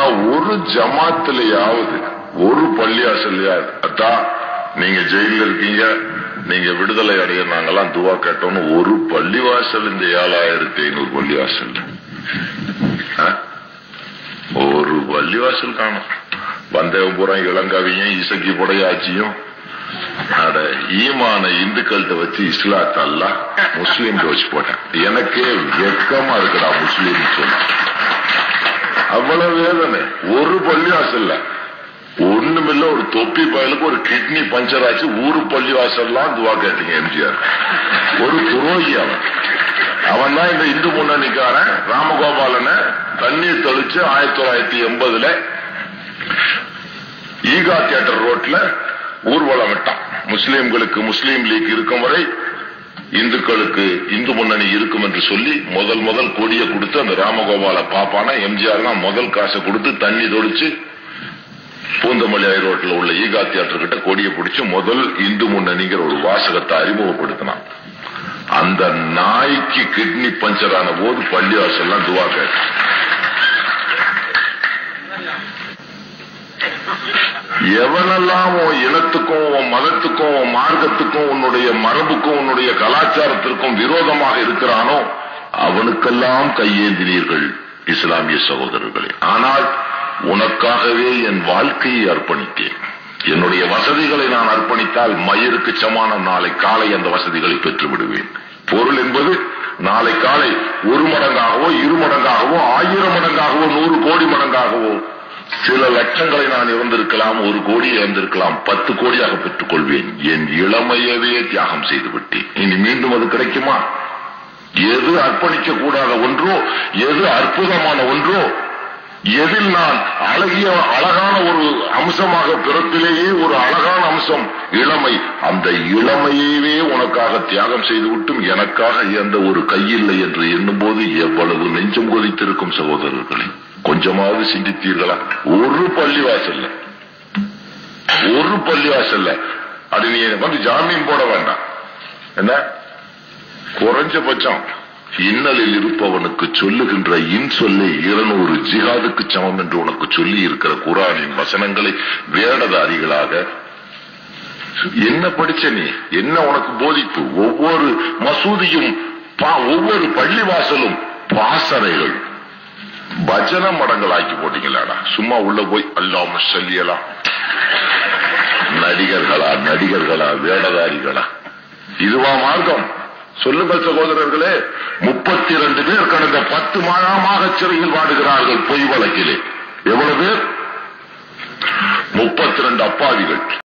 ஒரு ஜமாத்திலேயாவது ஒரு பள்ளியாசல்லையாவது அத்தா நீங்க ஜெயில இருக்கீங்க நீங்க விடுதலை அடைய நாங்கெல்லாம் துவா கேட்டோம்னு ஒரு பள்ளிவாசல் இந்த ஏழாயிரத்தி ஐநூறு பள்ளிவாசல் ஆ? ஒரு பள்ளிவாசல் காணும் வந்தவபுரம் இளங்கவியும் இசக்கி புடையாச்சியும் அட ஈமான இந்துக்கள்கிட்ட வச்சு இஸ்லாத்த அல்ல முஸ்லீம் வச்சு போட்டேன் எனக்கே வெக்கமா இருக்குடா முஸ்லீம் சொல்ல அவ்வளவு வேதனை ஒரு பள்ளிவாசல்ல ஒண்ணுமில்ல ஒரு தொப்பி பயலுக்கு ஒரு கிட்னி பஞ்சர் ஆச்சு ஊரு பள்ளிவாசல்லாம் துவா கேட்டீங்க எம்ஜிஆர் ஒரு துரோகி அவன் அவன் தான் இந்த இந்து முன்னணிக்காரன் ராமகோபாலன தண்ணீர் தெளிச்சு ஆயிரத்தி தொள்ளாயிரத்தி எண்பதுல ஈகா தியேட்டர் ரோட்ல ஊர்வலம் விட்டான் முஸ்லிம்களுக்கு முஸ்லீம் லீக் இருக்கும் வரை இந்துக்களுக்கு இந்து முன்னணி இருக்கும் என்று சொல்லி முதல் முதல் கொடியை கொடுத்து அந்த ராமகோபால பாப்பானா எம்ஜிஆர் தான் முதல் காசை கொடுத்து தண்ணி தொடிச்சு பூந்தமல்லி ரோட்ல உள்ள ஈகா தியேட்டர் கிட்ட கொடியை பிடிச்சு முதல் இந்து முன்னணிங்கிற ஒரு வாசகத்தை அறிமுகப்படுத்தினான் அந்த நாய்க்கு கிட்னி பஞ்சர் ஆன போது பள்ளிவாசல்லாம் துவா கேட்டான் எவனெல்லாம் உன் இனத்துக்கும் உன் மதத்துக்கும் உன் மார்க்கத்துக்கும் உன்னுடைய மரபுக்கும் உன்னுடைய கலாச்சாரத்திற்கும் விரோதமாக இருக்கிறானோ அவனுக்கெல்லாம் கையேந்தினீர்கள் இஸ்லாமிய சகோதரர்களே ஆனால் உனக்காகவே என் வாழ்க்கையை அர்ப்பணித்தேன் என்னுடைய வசதிகளை நான் அர்ப்பணித்தால் மயிருக்கு சமானம் நாளை காலை அந்த வசதிகளை பெற்று விடுவேன் பொருள் என்பது நாளை காலை ஒரு மடங்காகவோ இரு மடங்காகவோ ஆயிரம் மடங்காகவோ நூறு கோடி மடங்காகவோ சில லட்சங்களை நான் இழந்திருக்கலாம் ஒரு கோடி இழந்திருக்கலாம் பத்து கோடியாக பெற்றுக் கொள்வேன் என் இளமையவே தியாகம் செய்து விட்டேன் இனி மீண்டும் அது கிடைக்குமா எது அர்ப்பணிக்க கூடாத ஒன்றோ எது அற்புதமான ஒன்றோ எதில் நான் அழகிய அழகான ஒரு அம்சமாக பிறப்பிலேயே ஒரு அழகான அம்சம் இளமை அந்த இளமையவே உனக்காக தியாகம் செய்துவிட்டும் எனக்காக எந்த ஒரு கையில்லை என்று எண்ணும் போது எவ்வளவு நெஞ்சம் கொதித்திருக்கும் சகோதரர்களே கொஞ்சமாவது சிந்தித்தீர்களா ஒரு பள்ளிவாசல்ல ஒரு பள்ளிவாசல்ல அது நீ வந்து ஜாமீன் போட வேண்டாம் என்ன குறைஞ்சபட்சம் இன்னலில் இருப்பவனுக்கு சொல்லுகின்ற இன் சொல்லை இருநூறு ஜிஹாதுக்கு சமம் என்று உனக்கு சொல்லி இருக்கிற குரானின் வசனங்களை வேடதாரிகளாக என்ன படிச்ச நீ என்ன உனக்கு போதிப்பு ஒவ்வொரு மசூதியும் பா- ஒவ்வொரு பள்ளிவாசலும் பாசறைகள் பஜன மடங்கள் ஆக்கி போட்டீங்களாடா சும்மா உள்ள போய் அல்லாம சொல்லியலாம் நடிகர்களா நடிகர்களா வேடதாரிகளா இதுவா மார்க்கம் சொல்லுங்கள் சகோதரர்களே முப்பத்தி இரண்டு பேர் கடந்த பத்து மாதமாக சிறையில் வாடுகிறார்கள் பொய் வழக்கிலே எவ்வளவு பேர் முப்பத்தி ரெண்டு அப்பாவிகள்